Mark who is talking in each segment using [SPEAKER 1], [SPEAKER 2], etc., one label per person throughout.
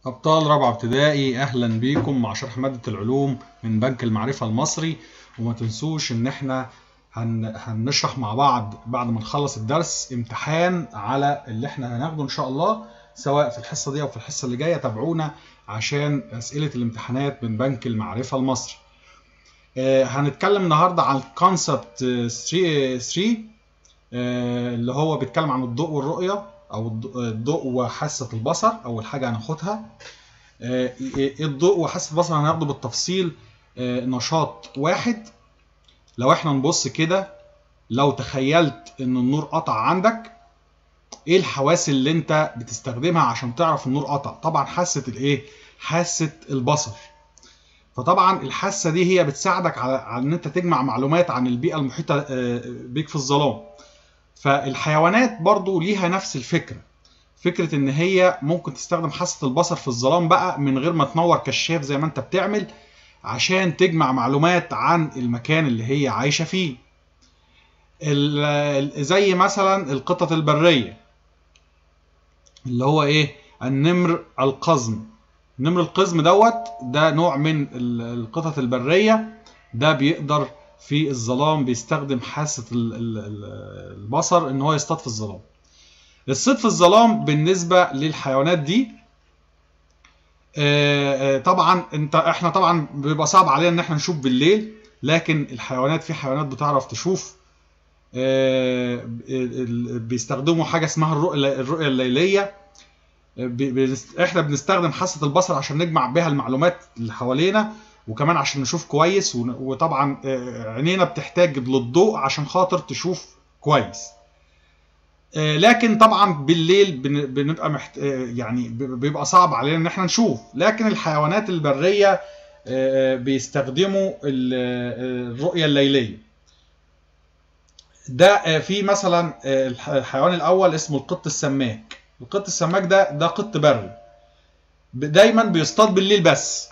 [SPEAKER 1] أبطال رابعة ابتدائي أهلا بيكم مع شرح مادة العلوم من بنك المعرفة المصري وما تنسوش إن إحنا هن... هنشرح مع بعض بعد ما نخلص الدرس امتحان على اللي إحنا هناخده إن شاء الله سواء في الحصة دي أو في الحصة اللي جاية تابعونا عشان أسئلة الامتحانات من بنك المعرفة المصري. آه هنتكلم النهاردة عن كونسبت 3 3 آه اللي هو بيتكلم عن الضوء والرؤية او الضوء وحاسه البصر اول حاجه هناخدها الضوء وحاسه البصر هناخده بالتفصيل نشاط واحد لو احنا نبص كده لو تخيلت ان النور قطع عندك ايه الحواس اللي انت بتستخدمها عشان تعرف النور قطع طبعا حاسه الايه حاسه البصر فطبعا الحاسه دي هي بتساعدك على, على ان انت تجمع معلومات عن البيئه المحيطه بيك في الظلام فالحيوانات برضو ليها نفس الفكرة فكرة ان هي ممكن تستخدم حاسة البصر في الظلام بقى من غير ما تنور كشاف زي ما انت بتعمل عشان تجمع معلومات عن المكان اللي هي عايشة فيه زي مثلا القطط البرية اللي هو ايه النمر القزم النمر القزم دوت ده نوع من القطط البرية ده بيقدر في الظلام بيستخدم حاسة البصر ان هو يصطاد في الظلام الصيد في الظلام بالنسبة للحيوانات دي طبعا انت احنا طبعا بيبقى صعب علينا ان احنا نشوف بالليل لكن الحيوانات في حيوانات بتعرف تشوف بيستخدموا حاجة اسمها الرؤية الليلية احنا بنستخدم حاسة البصر عشان نجمع بها المعلومات اللي حوالينا وكمان عشان نشوف كويس وطبعا عينينا بتحتاج للضوء عشان خاطر تشوف كويس لكن طبعا بالليل بنبقى محت... يعني بيبقى صعب علينا ان احنا نشوف لكن الحيوانات البريه بيستخدموا الرؤيه الليليه ده في مثلا الحيوان الاول اسمه القط السماك القط السماك ده ده قط بري دايما بيصطاد بالليل بس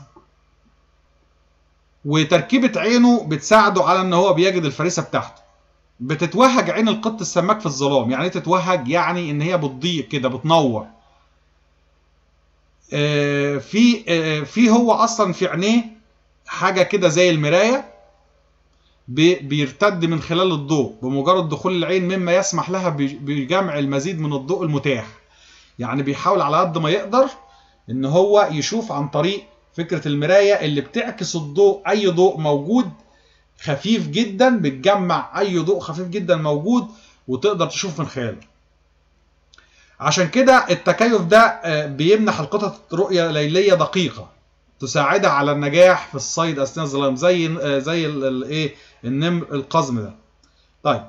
[SPEAKER 1] وتركيبة عينه بتساعده على ان هو بيجد الفريسة بتاعته بتتوهج عين القط السماك في الظلام يعني ايه تتوهج يعني ان هي بتضيء كده بتنور آه في آه في هو اصلا في عينيه حاجة كده زي المراية بيرتد من خلال الضوء بمجرد دخول العين مما يسمح لها بجمع المزيد من الضوء المتاح يعني بيحاول على قد ما يقدر ان هو يشوف عن طريق فكرة المراية اللي بتعكس الضوء أي ضوء موجود خفيف جدا بتجمع أي ضوء خفيف جدا موجود وتقدر تشوف من خلاله عشان كده التكيف ده بيمنح القطط رؤية ليلية دقيقة تساعدها على النجاح في الصيد أثناء الظلام زي زي الايه النمر القزم ده طيب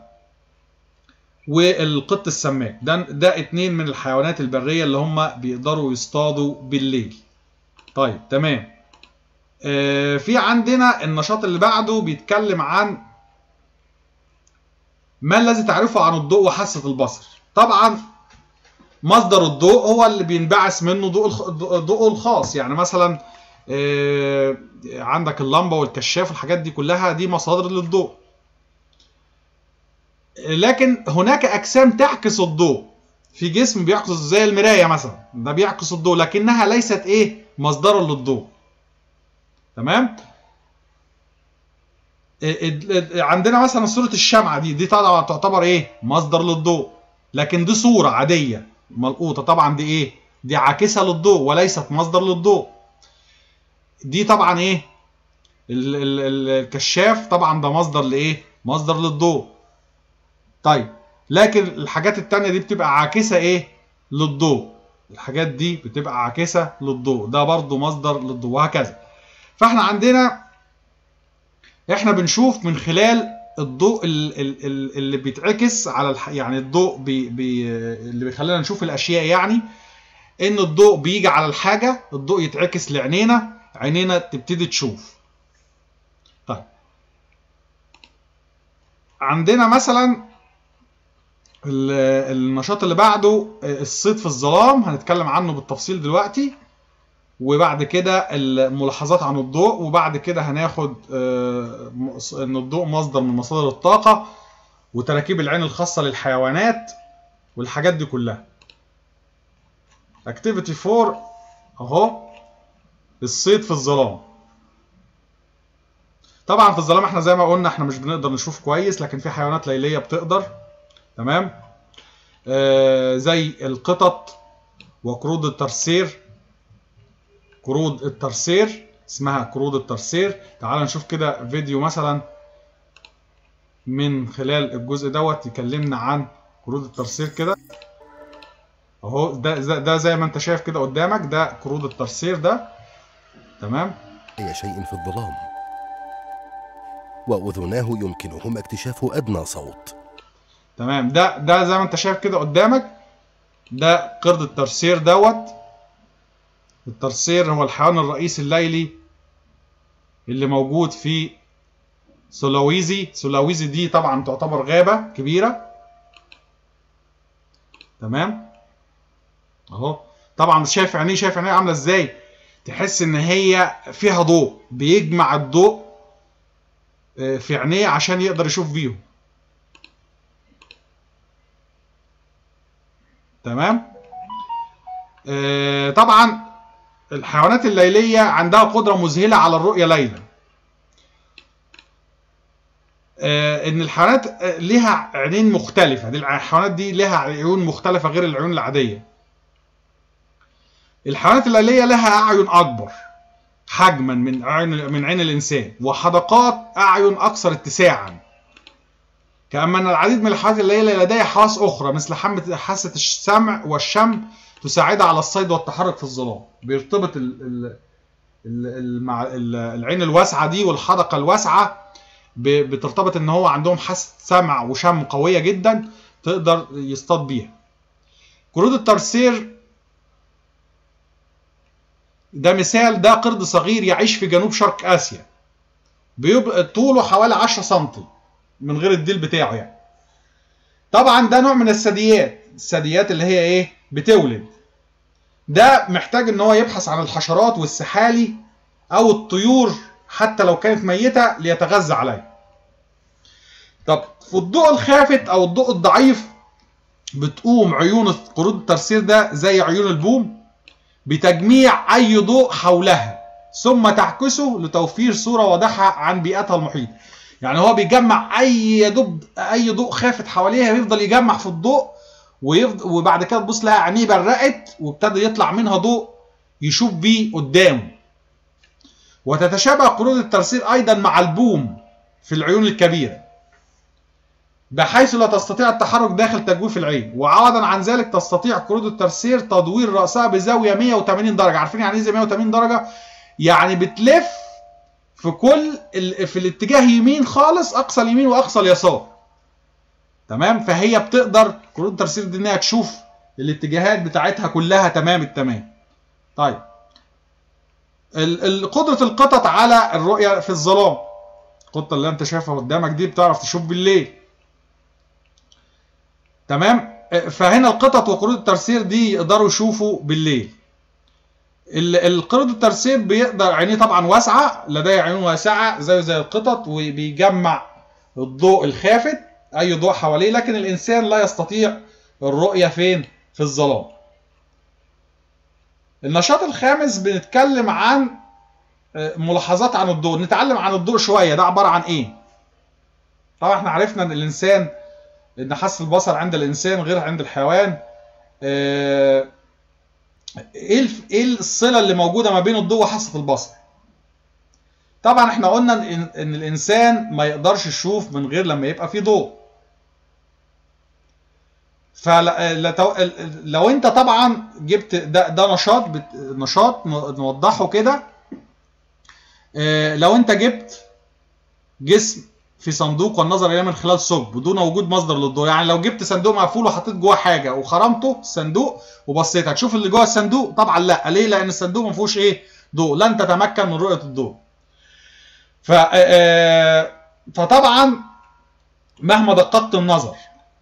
[SPEAKER 1] والقط السماك ده ده اتنين من الحيوانات البرية اللي هم بيقدروا يصطادوا بالليل طيب تمام آه في عندنا النشاط اللي بعده بيتكلم عن ما الذي تعرفه عن الضوء وحاسة البصر طبعا مصدر الضوء هو اللي بينبعث منه ضوء ضوءه الخاص يعني مثلا آه عندك اللمبة والكشاف الحاجات دي كلها دي مصادر للضوء لكن هناك أجسام تعكس الضوء في جسم بيعكس زي المراية مثلا ده بيعكس الضوء لكنها ليست ايه مصدرا للضوء تمام عندنا مثلا صورة الشمعة دي دي طبعا تعتبر ايه مصدر للضوء لكن دي صورة عادية ملقوطة طبعا دي ايه دي عاكسة للضوء وليست مصدر للضوء دي طبعا ايه الكشاف طبعا ده مصدر لايه مصدر للضوء طيب لكن الحاجات التانية دي بتبقى عاكسة ايه للضوء الحاجات دي بتبقى عاكسة للضوء ده برضو مصدر للضوء وهكذا فاحنا عندنا احنا بنشوف من خلال الضوء اللي بيتعكس على الح... يعني الضوء بي... بي... اللي بيخلينا نشوف الاشياء يعني ان الضوء بيجي على الحاجة الضوء يتعكس لعينينا عينينا تبتدي تشوف طيب عندنا مثلا النشاط اللي بعده الصيد في الظلام هنتكلم عنه بالتفصيل دلوقتي وبعد كده الملاحظات عن الضوء وبعد كده هناخد ان الضوء مصدر من مصادر الطاقة وتراكيب العين الخاصة للحيوانات والحاجات دي كلها اكتيفيتي 4 اهو الصيد في الظلام طبعا في الظلام احنا زي ما قلنا احنا مش بنقدر نشوف كويس لكن في حيوانات ليليه بتقدر تمام آه زي القطط وقرود الترسير قرود الترسير اسمها قرود الترسير تعال نشوف كده فيديو مثلا من خلال الجزء دوت يكلمنا عن قرود الترسير كده اهو ده ده زي ما انت شايف كده قدامك ده قرود الترسير ده تمام
[SPEAKER 2] أي شيء في الظلام وأذناه يمكنهما اكتشاف أدنى صوت
[SPEAKER 1] تمام ده ده زي ما انت شايف كده قدامك ده قرد الترسير دوت الترسير هو الحيوان الرئيسي الليلي اللي موجود في سولاويزي سولاويزي دي طبعا تعتبر غابة كبيرة تمام اهو طبعا شايف عينيه شايف عينيه عامله ازاي تحس ان هي فيها ضوء بيجمع الضوء في عينيه عشان يقدر يشوف بيهم تمام آه طبعا الحيوانات الليليه عندها قدره مذهله على الرؤيه ليلا آه ان الحيوانات ليها عينين مختلفه دي الحيوانات دي لها عيون مختلفه غير العيون العاديه الحيوانات الليليه لها اعين اكبر حجما من عين من عين الانسان وحدقات اعين اكثر اتساعا كما ان العديد من الحيوانات الليليه لديها حواس اخرى مثل حاسه السمع والشم تساعدها على الصيد والتحرك في الظلام بيرتبط ال ال ال مع العين الواسعه دي والحدقه الواسعه بترتبط ان هو عندهم حاسه سمع وشم قويه جدا تقدر يصطاد بيها قرود الترسير ده مثال ده قرد صغير يعيش في جنوب شرق اسيا بيبقى طوله حوالي 10 سم من غير الديل بتاعه يعني طبعا ده نوع من الثدييات الثدييات اللي هي ايه بتولد ده محتاج ان هو يبحث عن الحشرات والسحالي او الطيور حتى لو كانت ميتة ليتغذى عليها طب في الضوء الخافت او الضوء الضعيف بتقوم عيون قرود الترسير ده زي عيون البوم بتجميع اي ضوء حولها ثم تعكسه لتوفير صورة واضحة عن بيئتها المحيطة يعني هو بيجمع اي دب اي ضوء خافت حواليها بيفضل يجمع في الضوء ويفضل وبعد كده تبص لها عينيه برقت وابتدى يطلع منها ضوء يشوف بيه قدامه وتتشابه قرود الترسير ايضا مع البوم في العيون الكبيره بحيث لا تستطيع التحرك داخل تجويف العين وعوضا عن ذلك تستطيع قرود الترسير تدوير راسها بزاويه 180 درجه عارفين يعني ايه زي 180 درجه يعني بتلف في كل في الاتجاه يمين خالص اقصى اليمين واقصى اليسار تمام فهي بتقدر قرود الترسير دي انها تشوف الاتجاهات بتاعتها كلها تمام التمام طيب قدرة القطط على الرؤية في الظلام القطة اللي انت شايفها قدامك دي بتعرف تشوف بالليل تمام فهنا القطط وقرود الترسير دي يقدروا يشوفوا بالليل القرد الترسير بيقدر عينيه طبعا واسعه لديه عيون واسعه زي زي القطط وبيجمع الضوء الخافت اي ضوء حواليه لكن الانسان لا يستطيع الرؤيه فين في الظلام النشاط الخامس بنتكلم عن ملاحظات عن الضوء نتعلم عن الضوء شويه ده عباره عن ايه طبعا احنا عرفنا ان الانسان ان حاسه البصر عند الانسان غير عند الحيوان ايه ايه الصله اللي موجوده ما بين الضوء وحاسه البصر طبعا احنا قلنا ان, إن الانسان ما يقدرش يشوف من غير لما يبقى فيه ضوء فلو انت طبعا جبت ده, ده نشاط بت... نشاط نوضحه كده اه لو انت جبت جسم في صندوق والنظر اليه من خلال ثقب بدون وجود مصدر للضوء يعني لو جبت صندوق مقفول وحطيت جواه حاجه وخرمته الصندوق وبصيت هتشوف اللي جوه الصندوق طبعا لا ليه لان الصندوق ما فيهوش ايه ضوء لن تتمكن من رؤيه الضوء ف فطبعا مهما دققت النظر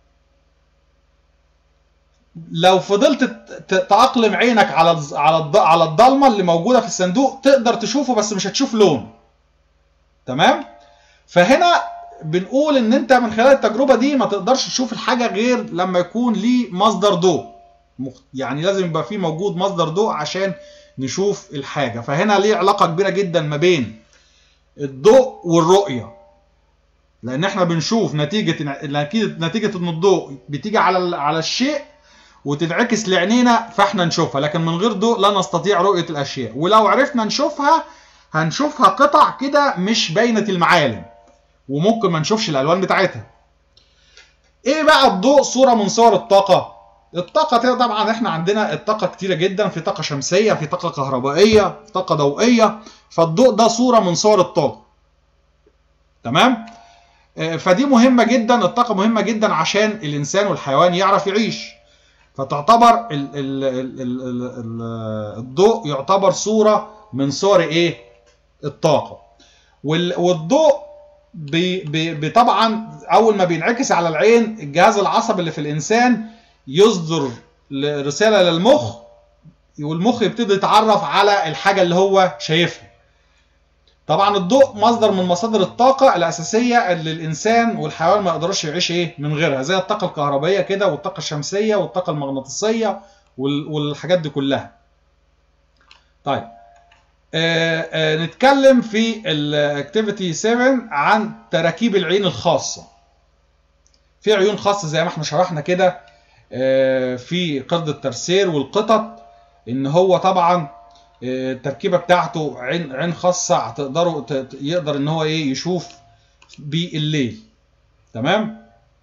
[SPEAKER 1] لو فضلت تأقلم عينك على على على الضلمه اللي موجوده في الصندوق تقدر تشوفه بس مش هتشوف لون تمام فهنا بنقول ان انت من خلال التجربه دي ما تقدرش تشوف الحاجه غير لما يكون ليه مصدر ضوء يعني لازم يبقى فيه موجود مصدر ضوء عشان نشوف الحاجه فهنا ليه علاقه كبيره جدا ما بين الضوء والرؤيه لان احنا بنشوف نتيجه نتيجه نتيجه ان الضوء بتيجي على على الشيء وتنعكس لعينينا فاحنا نشوفها لكن من غير ضوء لا نستطيع رؤيه الاشياء ولو عرفنا نشوفها هنشوفها قطع كده مش باينه المعالم وممكن ما نشوفش الالوان بتاعتها ايه بقى الضوء صوره من صور الطاقه الطاقه دي طبعا احنا عندنا الطاقه كتيره جدا في طاقه شمسيه في طاقه كهربائيه في طاقه ضوئيه فالضوء ده صوره من صور الطاقه تمام فدي مهمه جدا الطاقه مهمه جدا عشان الانسان والحيوان يعرف يعيش فتعتبر ال ال ال ال ال الضوء يعتبر صوره من صور ايه الطاقه والضوء بي بي طبعا اول ما بينعكس على العين الجهاز العصبي اللي في الانسان يصدر رساله للمخ والمخ يبتدي يتعرف على الحاجه اللي هو شايفها طبعا الضوء مصدر من مصادر الطاقه الاساسيه اللي الانسان والحيوان ما يقدروش يعيش ايه من غيرها زي الطاقه الكهربائيه كده والطاقه الشمسيه والطاقه المغناطيسيه والحاجات دي كلها طيب آه آه نتكلم في الاكتيفيتي 7 عن تراكيب العين الخاصه في عيون خاصه زي ما احنا شرحنا كده آه في قرد الترسير والقطط ان هو طبعا التركيبه بتاعته عين عين خاصه هتقدروا يقدر ان هو ايه يشوف بالليل تمام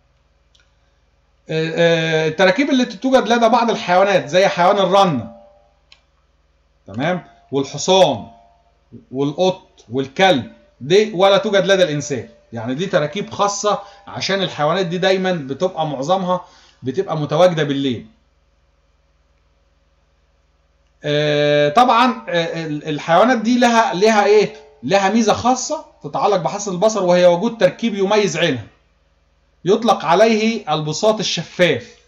[SPEAKER 1] التراكيب اللي توجد لدى بعض الحيوانات زي حيوان الرنه تمام والحصان والقط والكلب دي ولا توجد لدى الانسان يعني دي تراكيب خاصه عشان الحيوانات دي دايما بتبقى معظمها بتبقى متواجده بالليل طبعا الحيوانات دي لها لها ايه لها ميزه خاصه تتعلق بحاسه البصر وهي وجود تركيب يميز عينها يطلق عليه البساط الشفاف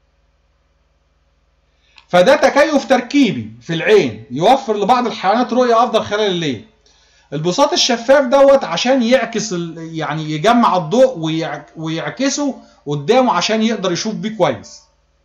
[SPEAKER 1] فده تكيف تركيبي في العين يوفر لبعض الحيوانات رؤيه افضل خلال الليل البساط الشفاف دوت عشان يعكس يعني يجمع الضوء ويعكسه قدامه عشان يقدر يشوف بيه كويس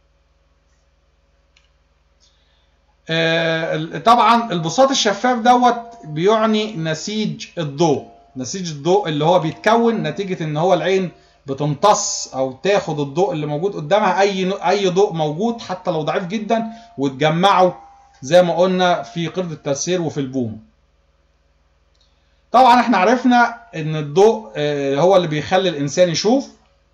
[SPEAKER 1] طبعا البساط الشفاف دوت بيعني نسيج الضوء نسيج الضوء اللي هو بيتكون نتيجة ان هو العين بتمتص او تاخد الضوء اللي موجود قدامها اي اي ضوء موجود حتى لو ضعيف جدا وتجمعه زي ما قلنا في قرد الترسير وفي البوم طبعا احنا عرفنا ان الضوء هو اللي بيخلي الانسان يشوف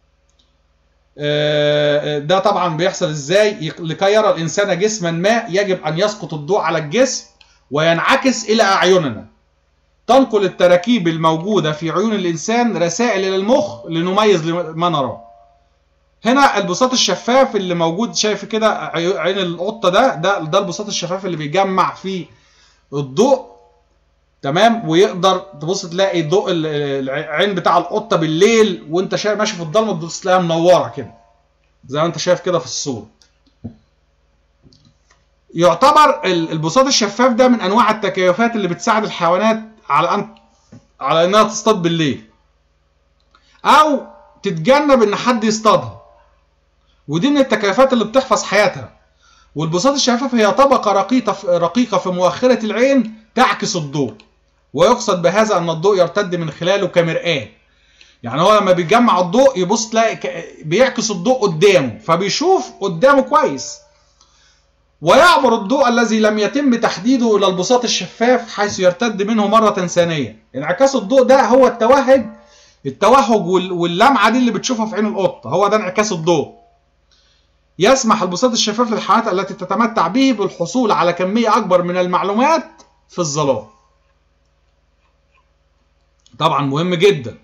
[SPEAKER 1] ده طبعا بيحصل ازاي لكي يرى الانسان جسما ما يجب ان يسقط الضوء على الجسم وينعكس الى اعيننا تنقل التراكيب الموجودة في عيون الإنسان رسائل إلى المخ لنميز ما نراه هنا البساط الشفاف اللي موجود شايف كده عين القطة ده ده ده البساط الشفاف اللي بيجمع فيه الضوء تمام ويقدر تبص تلاقي ضوء العين بتاع القطة بالليل وانت شايف ماشي في الضلمة تبص تلاقيها منورة كده زي ما انت شايف كده في الصورة يعتبر البساط الشفاف ده من انواع التكيفات اللي بتساعد الحيوانات على ان على انها تصطاد بالليل او تتجنب ان حد يصطادها ودي من التكيفات اللي بتحفظ حياتها والبساط الشفاف هي طبقة رقيقة رقيقة في مؤخرة العين تعكس الضوء ويقصد بهذا ان الضوء يرتد من خلاله كمرآة يعني هو لما بيجمع الضوء يبص تلاقي بيعكس الضوء قدامه فبيشوف قدامه كويس ويعبر الضوء الذي لم يتم تحديده الى البساط الشفاف حيث يرتد منه مرة ثانية انعكاس الضوء ده هو التوهج التوهج واللمعة دي اللي بتشوفها في عين القطة هو ده انعكاس الضوء يسمح البساط الشفاف للحيوانات التي تتمتع به بالحصول على كمية أكبر من المعلومات في الظلام طبعا مهم جدا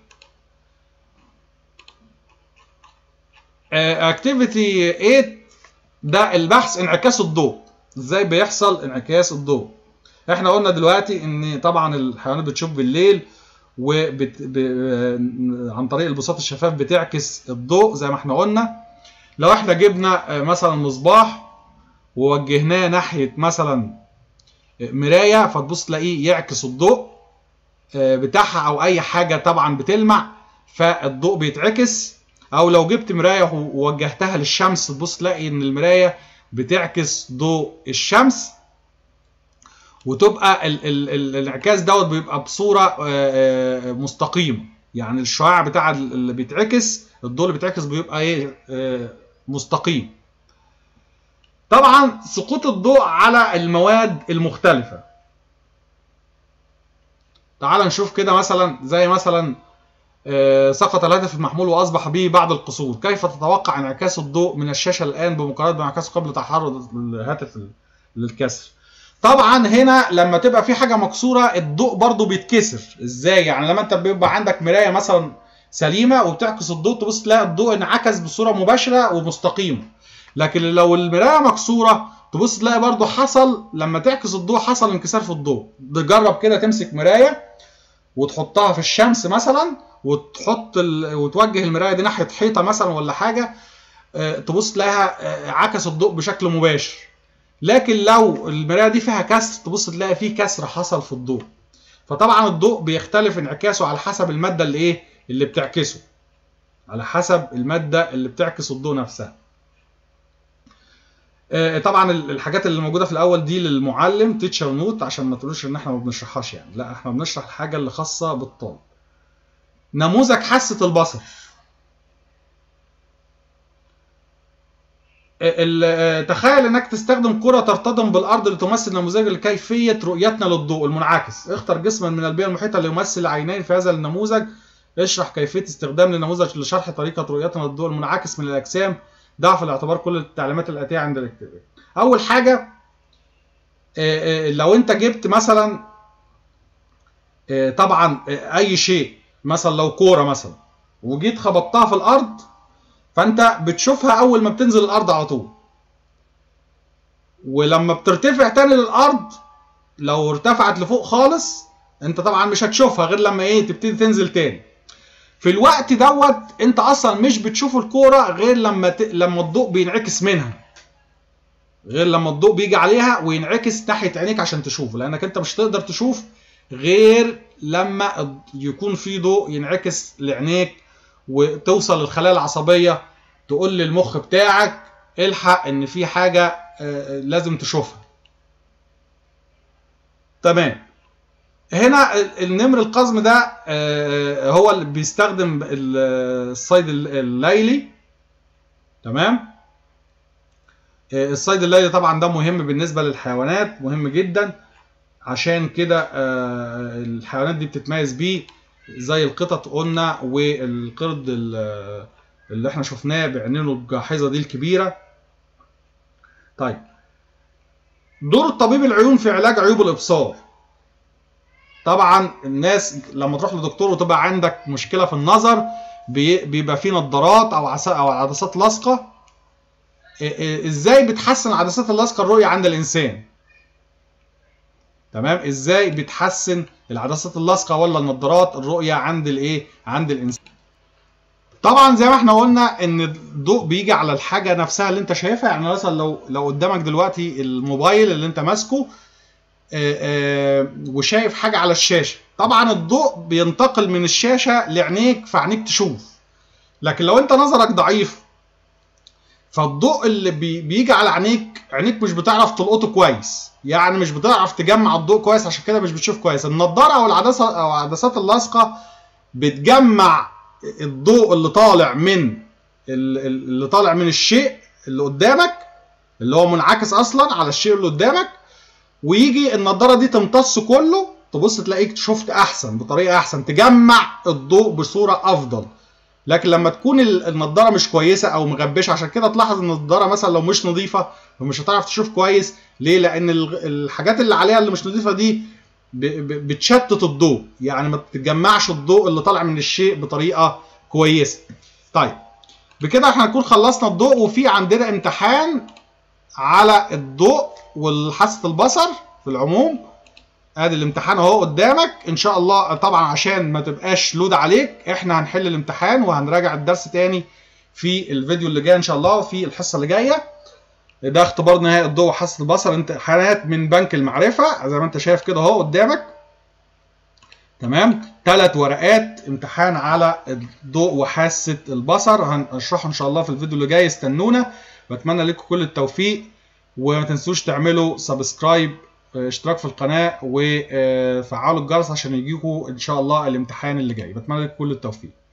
[SPEAKER 1] اكتيفيتي 8 ده البحث انعكاس الضوء ازاي بيحصل انعكاس الضوء احنا قلنا دلوقتي ان طبعا الحيوانات بتشوف بالليل وبت... ب... عن طريق البساط الشفاف بتعكس الضوء زي ما احنا قلنا لو احنا جبنا مثلا مصباح ووجهناه ناحية مثلا مراية فتبص تلاقيه يعكس الضوء بتاعها او اي حاجة طبعا بتلمع فالضوء بيتعكس او لو جبت مراية ووجهتها للشمس تبص تلاقي ان المراية بتعكس ضوء الشمس وتبقى ال ال ال الانعكاس دوت بيبقى بصوره آه، آه، مستقيمه يعني الشعاع بتاع ال- اللي بيتعكس الضوء اللي بيتعكس بيبقى ايه آه، مستقيم طبعا سقوط الضوء على المواد المختلفه تعال نشوف كده مثلا زي مثلا آه، سقط الهاتف المحمول واصبح به بعض القصور كيف تتوقع انعكاس الضوء من الشاشه الان بمقارنه بانعكاسه قبل تحرر الهاتف للكسر طبعا هنا لما تبقى في حاجه مكسوره الضوء برضو بيتكسر ازاي يعني لما انت بيبقى عندك مرايه مثلا سليمه وبتعكس الضوء تبص تلاقي الضوء انعكس بصوره مباشره ومستقيمه لكن لو المرايه مكسوره تبص تلاقي برضو حصل لما تعكس الضوء حصل انكسار في الضوء جرب كده تمسك مرايه وتحطها في الشمس مثلا وتحط ال... وتوجه المرايه دي ناحيه حيطه مثلا ولا حاجه آه، تبص تلاقيها آه، عكس الضوء بشكل مباشر لكن لو المرايه دي فيها كسر تبص تلاقي فيه كسر حصل في الضوء فطبعا الضوء بيختلف انعكاسه على حسب الماده اللي ايه اللي بتعكسه على حسب الماده اللي بتعكس الضوء نفسها آه، طبعا ال- الحاجات اللي موجوده في الاول دي للمعلم تيتشر نوت عشان ما تقولوش ان احنا ما بنشرحهاش يعني لا احنا بنشرح الحاجه اللي خاصه بالطالب نموذج حاسه البصر ال- آه، تخيل انك تستخدم كرة ترتطم بالارض لتمثل نموذج لكيفية رؤيتنا للضوء المنعكس اختر جسما من البيئة المحيطة ليمثل عينين في هذا النموذج اشرح كيفية استخدام النموذج لشرح طريقة رؤيتنا للضوء المنعكس من الاجسام ضع في الاعتبار كل التعليمات الاتية عند الاكتباب اول حاجة آه، آه، لو انت جبت مثلا آه، طبعا آه، اي شيء مثلا لو كورة مثلا وجيت خبطتها في الارض فانت بتشوفها اول ما بتنزل الارض على طول ولما بترتفع تاني للارض لو ارتفعت لفوق خالص انت طبعا مش هتشوفها غير لما ايه تبتدي تنزل تاني في الوقت دوت انت اصلا مش بتشوف الكوره غير لما ت... لما الضوء بينعكس منها غير لما الضوء بيجي عليها وينعكس ناحيه عينيك عشان تشوفه لانك انت مش تقدر تشوف غير لما الض- يكون في ضوء ينعكس لعينيك وتوصل للخلايا العصبيه تقول للمخ بتاعك الحق ان في حاجه آه، لازم تشوفها تمام هنا ال- النمر القزم ده آه، هو اللي بيستخدم ال- الصيد ال- الليلي تمام آه، الصيد الليلي طبعا ده مهم بالنسبه للحيوانات مهم جدا عشان كده آه، الحيوانات دي بتتميز بيه زي القطط قلنا والقرد ال- اللي احنا شفناه بعينينه الجاحظه دي الكبيره طيب دور الطبيب العيون في علاج عيوب الابصار طبعا الناس لما تروح لدكتور وتبقى عندك مشكله في النظر بي- بيبقى فيه نظارات او عس- او عدسات لاصقه إيه- إيه- ازاي بتحسن عدسات اللاصقه الرؤيه عند الانسان تمام ازاي بتحسن العدسات اللاصقه ولا النظارات الرؤيه عند الايه عند الانسان طبعا زي ما احنا قلنا ان الضوء بيجي على الحاجه نفسها اللي انت شايفها يعني مثلا لو لو قدامك دلوقتي الموبايل اللي انت ماسكه آه، آه، وشايف حاجه على الشاشه طبعا الضوء بينتقل من الشاشه لعينيك فعينيك تشوف لكن لو انت نظرك ضعيف فالضوء اللي بي بيجي على عينيك عينيك مش بتعرف تلقطه كويس يعني مش بتعرف تجمع الضوء كويس عشان كده مش بتشوف كويس النضاره او العدسه او العدسات اللاصقه بتجمع الضوء اللي طالع من ال- ال- اللي طالع من الشيء اللي قدامك اللي هو منعكس اصلا على الشيء اللي قدامك ويجي النضاره دي تمتص كله تبص تلاقيك شفت احسن بطريقه احسن تجمع الضوء بصوره افضل لكن لما تكون ال- النضاره مش كويسه او مغبشه عشان كده تلاحظ ان النضاره مثلا لو مش نظيفه فمش هتعرف تشوف كويس ليه لان ال- الحاجات اللي عليها اللي مش نظيفه دي ب- ب- بتشتت الضوء يعني ما تجمعش الضوء اللي طالع من الشيء بطريقه كويسه طيب بكده احنا هنكون خلصنا الضوء وفي عندنا امتحان على الضوء والحاسه البصر في العموم ادي الامتحان اهو قدامك ان شاء الله طبعا عشان ما تبقاش لود عليك احنا هنحل الامتحان وهنراجع الدرس تاني في الفيديو اللي جاي ان شاء الله في الحصه اللي جايه ده اختبار نهائي الضوء وحاسه البصر امتحانات من بنك المعرفه زي ما انت شايف كده اهو قدامك تمام ثلاث ورقات امتحان على الضوء وحاسه البصر هنشرحه ان شاء الله في الفيديو اللي جاي استنونا بتمنى لكم كل التوفيق وما تنسوش تعملوا سبسكرايب اشتراك في القناه وفعلوا الجرس عشان يجيكم ان شاء الله الامتحان اللي جاي بتمنى لكم كل التوفيق